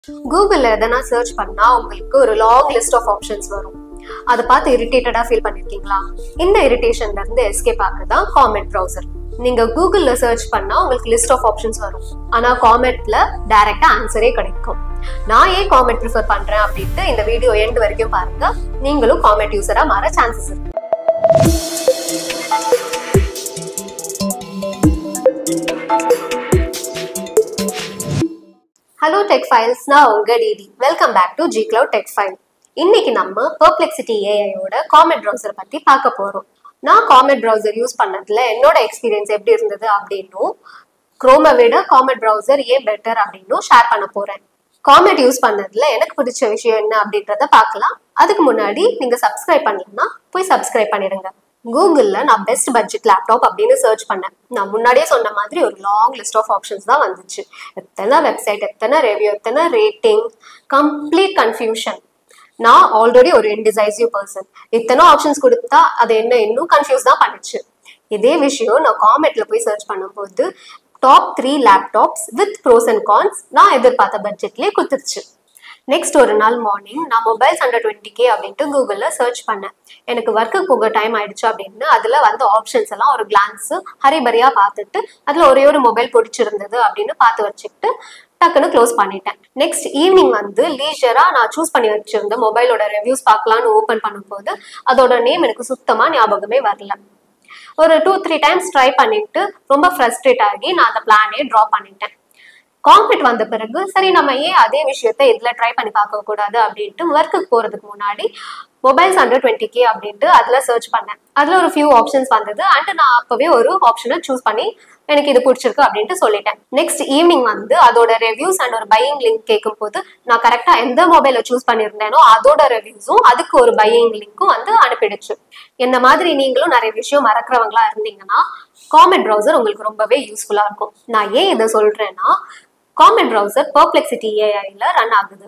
கூகுள்ல எதனா சர்ச் பண்ணா உங்களுக்கு ஒரு லாங் லிஸ்ட் ஆஃப் ஆப்ஷன்ஸ் வரும் அதை பார்த்து இரிட்டேட்டடா ஃபீல் பண்ணிருக்கீங்களா இந்த இரிட்டேஷன்ல இருந்து எஸ்கேப் ஆக தான் காமெண்ட் ப்ரௌசர் நீங்க கூகுள்ல சர்ச் பண்ணா உங்களுக்கு லிஸ்ட் ஆஃப் ஆப்ஷன்ஸ் வரும் ஆனா காமெண்ட்ல டைரக்டா ஆன்சரே கிடைக்கும் நான் ஏன் காமெண்ட் ப்ரிஃபர் பண்றேன் அப்படின்ட்டு இந்த வீடியோ எண்ட் வரைக்கும் பாருங்க நீங்களும் காமெண்ட் யூசரா மாற சான்சஸ் இருக்கு ஹலோ டெக் ஃபைல்ஸ் நான் உங்க DD welcome back to G cloud tech file இன்னைக்கு நம்ம பெர்ப்ளெக்சிட்டி ஏஐயோட காமெட் ப்ரௌசர் பத்தி பார்க்க போறோம் நான் காமெட் ப்ரௌசர் யூஸ் பண்ணதுல என்னோட எக்ஸ்பீரியன்ஸ் எப்படி இருந்தது அப்படின்னும் குரோமை விட காமெட் ப்ரௌசர் ஏன் பெட்டர் அப்படின்னும் ஷேர் பண்ண போறேன் காமெட் யூஸ் பண்ணதுல எனக்கு பிடிச்ச விஷயம் என்ன அப்படின்றத பார்க்கலாம் அதுக்கு முன்னாடி நீங்க சப்ஸ்கிரைப் பண்ணலன்னா போய் சப்ஸ்கிரைப் பண்ணிடுங்க கூகுள்ல நான் பெஸ்ட் பட்ஜெட் லேப்டாப் அப்படின்னு சர்ச் பண்ணேன் நான் முன்னாடியே சொன்ன மாதிரி ஒரு லாங் லிஸ்ட் ஆஃப் ஆப்ஷன்ஸ் தான் வந்துச்சு எத்தனை வெப்சைட் எத்தனை ரிவ்யூ எத்தனை ரேட்டிங் கம்ப்ளீட் கன்ஃபியூஷன் நான் ஆல்ரெடி ஒரு இன்டிசைசிவ் பர்சன் இத்தனை ஆப்ஷன்ஸ் கொடுத்தா அது என்ன இன்னும் கன்ஃபியூஸ் தான் பண்ணுச்சு இதே விஷயம் நான் காமெட்ல போய் சர்ச் பண்ணும்போது top three laptops with pros and cons நான் எதிர்பார்த்த பட்ஜெட்லேயே கொடுத்துருச்சு நெக்ஸ்ட் ஒரு நாள் மார்னிங் நான் மொபைல்ஸ் அண்டர் டுவெண்ட்டி கே அப்படின்ட்டு கூகுளில் சர்ச் பண்ணேன் எனக்கு ஒர்க்குக்கு போக டைம் ஆயிடுச்சு அப்படின்னு அதில் வந்து ஆப்ஷன்ஸ் எல்லாம் ஒரு கிளான்ஸ் ஹரிபரியாக பார்த்துட்டு அதில் ஒரே ஒரு மொபைல் பிடிச்சிருந்தது அப்படின்னு பார்த்து வச்சுக்கிட்டு டக்குன்னு க்ளோஸ் பண்ணிட்டேன் நெக்ஸ்ட் ஈவினிங் வந்து லீஜரா நான் சூஸ் பண்ணி வச்சிருந்த மொபைலோட ரிவ்யூஸ் பார்க்கலான்னு ஓப்பன் பண்ணும்போது அதோட நேம் எனக்கு சுத்தமா ஞாபகமே வரல ஒரு டூ த்ரீ டைம்ஸ் ட்ரை பண்ணிட்டு ரொம்ப ஃப்ரஸ்ட்ரேட் ஆகி நான் அந்த பிளானே ட்ரா பண்ணிட்டேன் காம்பெட் வந்த பிறகு சரி நம்ம ஏன் அதே விஷயத்த இதுல ட்ரை பண்ணி பார்க்க கூடாது அப்படின்ட்டு ஒர்க்குக்கு போறதுக்கு முன்னாடி மொபைல்ஸ் அண்டர் டுவெண்ட்டி கே அப்படின்ட்டு அதுல சர்ச் பண்ணேன் அதுல ஒரு ஃபியூ ஆப்ஷன்ஸ் வந்தது அண்ட் நான் அப்பவே ஒரு ஆப்ஷனை சூஸ் பண்ணி எனக்கு இது பிடிச்சிருக்கு அப்படின்ட்டு சொல்லிட்டேன் நெக்ஸ்ட் ஈவினிங் வந்து அதோட ரிவ்யூஸ் அண்ட் ஒரு பையிங் லிங்க் கேட்கும் போது நான் கரெக்டா எந்த மொபைலை சூஸ் பண்ணியிருந்தேனோ அதோட ரிவ்யூஸும் அதுக்கு ஒரு பையிங் லிங்க்கும் வந்து அனுப்பிடுச்சு இந்த மாதிரி நீங்களும் நிறைய விஷயம் மறக்கிறவங்களா இருந்தீங்கன்னா காமெண்ட் ப்ரௌசர் உங்களுக்கு ரொம்பவே யூஸ்ஃபுல்லா இருக்கும் நான் ஏன் இதை சொல்றேன்னா காமெண்ட் ப்ரௌசர் பர்ப்ளெக்சிட்டி ஏஐல ரன் ஆகுது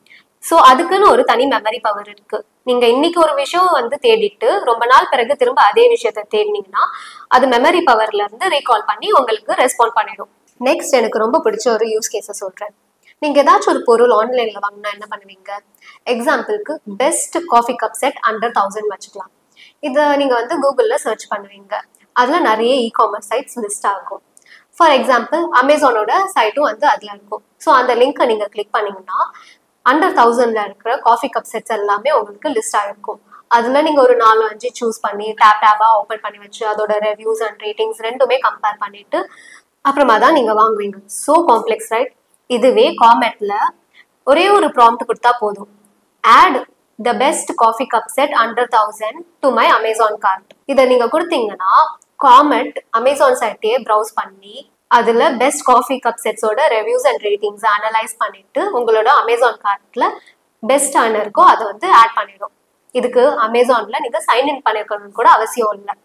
ஸோ அதுக்குன்னு ஒரு தனி மெமரி பவர் இருக்கு நீங்க இன்னைக்கு ஒரு விஷயம் வந்து தேடிட்டு ரொம்ப நாள் பிறகு திரும்ப அதே விஷயத்த தேடினீங்கன்னா அது மெமரி பவர்ல இருந்து ரீகால் பண்ணி உங்களுக்கு ரெஸ்பாண்ட் பண்ணிடும் நெக்ஸ்ட் எனக்கு ரொம்ப பிடிச்ச ஒரு யூஸ் கேஸை சொல்றேன் நீங்க ஏதாச்சும் ஒரு பொருள் ஆன்லைன்ல வாங்கினா என்ன பண்ணுவீங்க எக்ஸாம்பிளுக்கு best coffee cup set under thousand வச்சுக்கலாம் இதை நீங்க வந்து கூகுள்ல சர்ச் பண்ணுவீங்க அதுல நிறைய இ காமர்ஸ் சைட்ஸ் லிஸ்ட் ஆகும் ஃபார் எக்ஸாம்பிள் அமேசானோட சைட்டும் வந்து அதுல இருக்கும் ஸோ அந்த லிங்க்கை நீங்க கிளிக் பண்ணீங்கன்னா அண்டர் தௌசண்ட்ல இருக்கிற காஃபி கப் செட்ஸ் எல்லாமே உங்களுக்கு லிஸ்ட் ஆயிருக்கும் அதுல நீங்க ஒரு நாலு அஞ்சு சூஸ் பண்ணி டேப் டேபா ஓப்பன் பண்ணி வச்சு அதோட ரிவ்யூஸ் அண்ட் ரேட்டிங்ஸ் ரெண்டுமே கம்பேர் பண்ணிட்டு அப்புறமா தான் நீங்க வாங்குவீங்க ஸோ காம்ப்ளெக்ஸ் ரைட் இதுவே காமெட்ல ஒரே ஒரு ப்ராம்ப்ட் கொடுத்தா போதும் add the best coffee cup set under thousand to my Amazon cart இதை நீங்க கொடுத்தீங்கன்னா காமெட் அமேசான் சைட்டையே ப்ரௌஸ் பண்ணி அதுல பெஸ்ட் காஃபி கப் செட்ஸோட ரிவ்யூஸ் அண்ட் ரேட்டிங்ஸ் அனலைஸ் பண்ணிட்டு உங்களோட அமேசான் கார்ட்ல பெஸ்ட் ஆன இருக்கோ அதை வந்து ஆட் பண்ணிடும் இதுக்கு அமேசான்ல நீங்க சைன் இன் பண்ணிருக்கணும்னு கூட அவசியம் இல்லை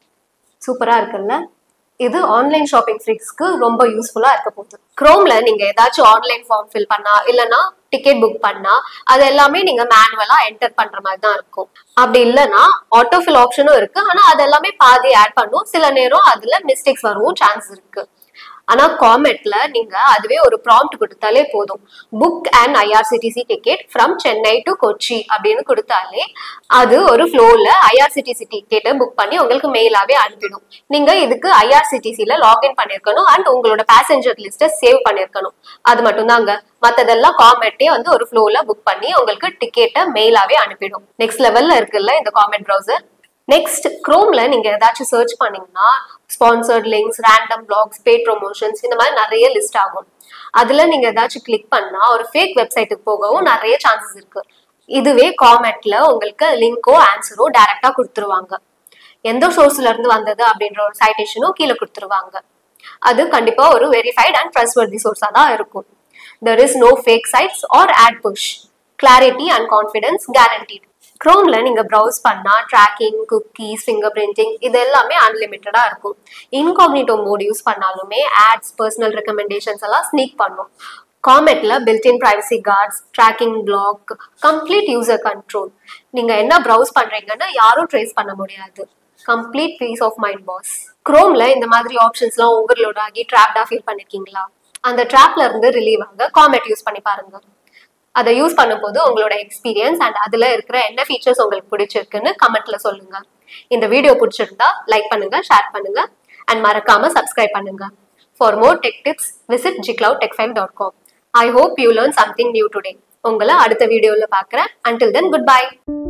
சூப்பரா இருக்குல்ல இது ஆன்லைன் ஷாப்பிங் ஃப்ரீக்ஸ்க்கு ரொம்ப யூஸ்ஃபுல்லா இருக்க போகுது குரோம்ல நீங்க ஏதாச்சும் ஆன்லைன் ஃபார்ம் ஃபில் பண்ணா இல்லைன்னா டிக்கெட் புக் பண்ணா அது எல்லாமே நீங்க மேனுவலா என்டர் பண்ற மாதிரி தான் இருக்கும் அப்படி இல்லைன்னா ஆட்டோ ஃபில் ஆப்ஷனும் இருக்கு ஆனா அது எல்லாமே பாதி ஆட் பண்ணும் சில நேரம் அதுல மிஸ்டேக்ஸ் வரவும் சான்ஸ் இருக்கு ஆனா காமெட்ல நீங்க அதுவே ஒரு ப்ராம்ப்ட் கொடுத்தாலே போதும் book and IRCTC ticket from Chennai to Kochi அப்படின்னு கொடுத்தாலே அது ஒரு ஃப்ளோல ஐஆர்சிடிசி டிக்கெட்டை புக் பண்ணி உங்களுக்கு மெயிலாவே அனுப்பிடும் நீங்க இதுக்கு ஐஆர்சிடிசில லாகின் பண்ணிருக்கணும் அண்ட் உங்களோட பேசஞ்சர் லிஸ்ட்டை சேவ் பண்ணிருக்கணும் அது மட்டும் தாங்க மத்ததெல்லாம் காமெட்டே வந்து ஒரு ஃப்ளோல புக் பண்ணி உங்களுக்கு டிக்கெட்டை மெயிலாவே அனுப்பிடும் நெக்ஸ்ட் லெவல்ல இருக்குல்ல இந்த காமெட் ப்ரௌசர் நெக்ஸ்ட் குரோம்ல நீங்க ஏதாச்சும் சர்ச் பண்ணீங்கன்னா sponsored links random blogs paid promotions இந்த மாதிரி நிறைய லிஸ்ட் ஆகும் அதுல நீங்க ஏதாச்சும் கிளிக் பண்ணா ஒரு ஃபேக் வெப்சைட்டுக்கு போகவும் நிறைய சான்சஸ் இருக்கு இதுவே காமெட்ல உங்களுக்கு லிங்கோ ஆன்சரோ டைரக்டா கொடுத்துருவாங்க எந்த சோர்ஸ்ல இருந்து வந்தது அப்படின்ற ஒரு சைட்டேஷனும் கீழே கொடுத்துருவாங்க அது கண்டிப்பா ஒரு வெரிஃபைட் அண்ட் ட்ரஸ்ட்வர்தி சோர்ஸா தான் இருக்கும் there is no fake sites or ad push clarity and confidence guaranteed க்ரோம்ல நீங்க ப்ரௌஸ் பண்ணா ட்ராக்கிங் குக்கீஸ் ஃபிங்கர் பிரிண்டிங் இது எல்லாமே அன்லிமிட்டடா இருக்கும் இன்காக்னிட்டோ மோட் யூஸ் பண்ணாலுமே ஆட்ஸ் பர்சனல் ரெக்கமெண்டேஷன்ஸ் எல்லாம் ஸ்னீக் பண்ணும் காமெட்ல built in privacy guards tracking block complete user control நீங்க என்ன ப்ரௌஸ் பண்றீங்கன்னு யாரும் ட்ரேஸ் பண்ண முடியாது complete peace of mind boss க்ரோம்ல இந்த மாதிரி ஆப்ஷன்ஸ்லாம் ஓவர்லோட் ஆகி ட்ராப்டா ஃபீல் பண்ணிருக்கீங்களா அந்த ட்ராப்ல இருந்து ரிலீவ் ஆக காமெட் யூஸ் பண்ணி பாருங்க அதை யூஸ் பண்ணும்போது உங்களோட எக்ஸ்பீரியன்ஸ் அண்ட் அதுல இருக்கிற என்ன ஃபீச்சர்ஸ் உங்களுக்கு பிடிச்சிருக்குன்னு கமெண்ட்ல சொல்லுங்க இந்த வீடியோ பிடிச்சிருந்தா லைக் பண்ணுங்க ஷேர் பண்ணுங்க அண்ட் மறக்காம சப்ஸ்கிரைப் பண்ணுங்க for more tech tips visit G cloud tech five dot com I hope you learn something new today உங்களை அடுத்த வீடியோவில் பார்க்குறேன் அண்டில் தென் குட் பை